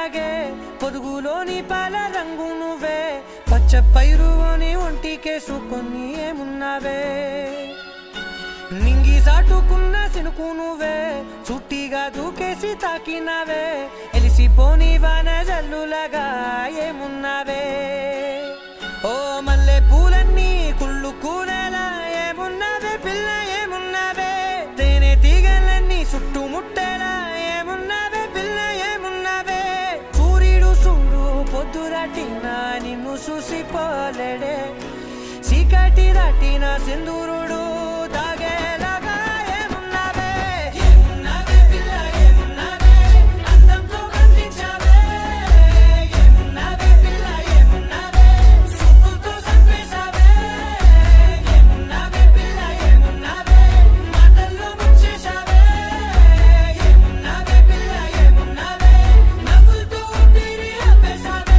లాగే పొదుగులోని పాల రంగు నువ్వే పచ్చ పైరుని ఒంటికేసుకొని ఏమున్నావే నింగి సాటుకున్న సినుకు నువ్వే చుట్టిగా దూకేసి తాకినావే ఎలిసిపోని వాన జల్లులగా ఏమున్నావే ఓ మల్లె పూలన్నీ కుళ్ళు కూనేలా ఏమున్నావే పిల్ల ఏమున్నావే తేనె తీగలన్నీ చుట్టుముట్టేలా ఏమున్నావే పిల్ల ఏమున్నావే సూర్యుడు చూడు పొద్దురటిన నిన్ను చూసిపోలేడే చీకటి దాటిన సింధూరుడు తాగేలాగా ఏమున్నావే ఏమున్నావే పిల్ల ఏమున్నావే అందంతో కనిపించావే ఏమున్నావే పిల్ల ఏమున్నావే చూపుతో చంపేశావే ఏమున్నావే పిల్ల ఏమున్నావే మాటల్లో ముంచేశావే ఏమున్నావే పిల్ల ఏమున్నావే నవ్వులతో ఊపిరి ఆపేశావే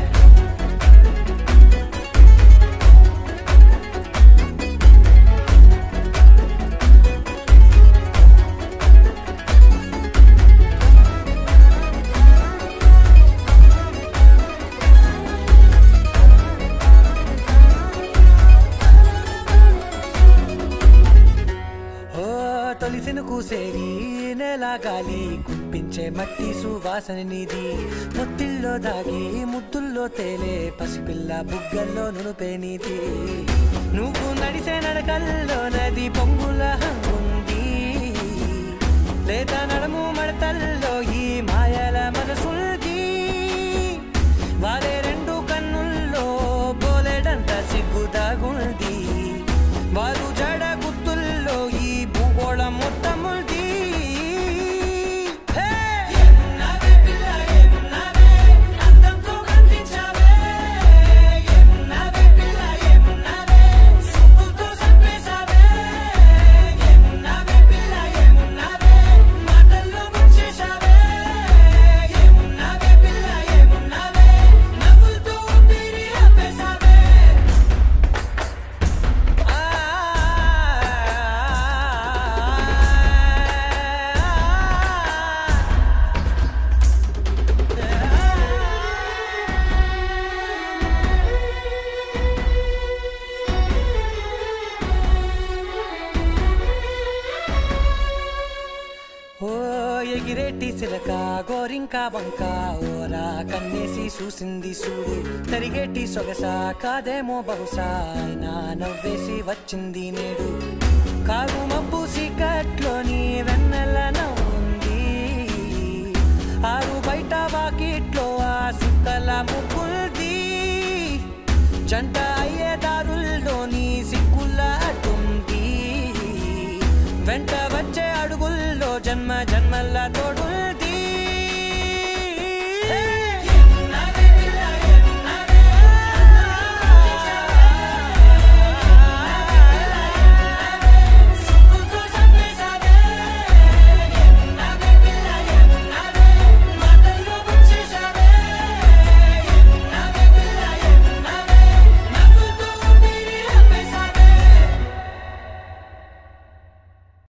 ఓ తొలిసిన కూసేరి నెల గాలి కుప్పించే మట్టి సువాసన నీది ముత్తిల్లో దాగి ముద్దుల్లో తేలే పసిపిల్ల బుగ్గల్లో నునుపే నీది నువ్వు నడిసే నడకల్లో నది పొంగుల హంగుంది లేదా నడము మడతల్లో ఈ మాయల మనసుల్ది వారే రెండు కన్నుల్లో బోలెడంత సిగ్గు దాగుంది వారు జడ గుత్తుల్లో ఈ భూగోళం మొత్తముల్ది హే! ఏమున్నావే పిల్ల ఏమున్నావే అందంతో కనిపించావే ఏమున్నావే పిల్ల ఏమున్నావే చూపుతో చంపేశావే ఏమున్నావే పిల్ల ఏమున్నావే మాటల్లో ముంచేశావే ఏమున్నావే పిల్ల ఏమున్నావే నవ్వులతో ఊపిరి ఆపేశావే ఓ ఎగిరేటి సిలక గోరింక వంక ఓరా కన్నేసి చూసింది చూడు తరిగేటి సొగస కాదేమో బహుశా అయినా నవ్వేసి వచ్చింది నేడు కారు మబ్బు సీకట్లోని వెన్నెల నవ్వుంది ఆరు బయట వాకిట్లో ఆ సుక్కల ముగ్గుల్ది జంట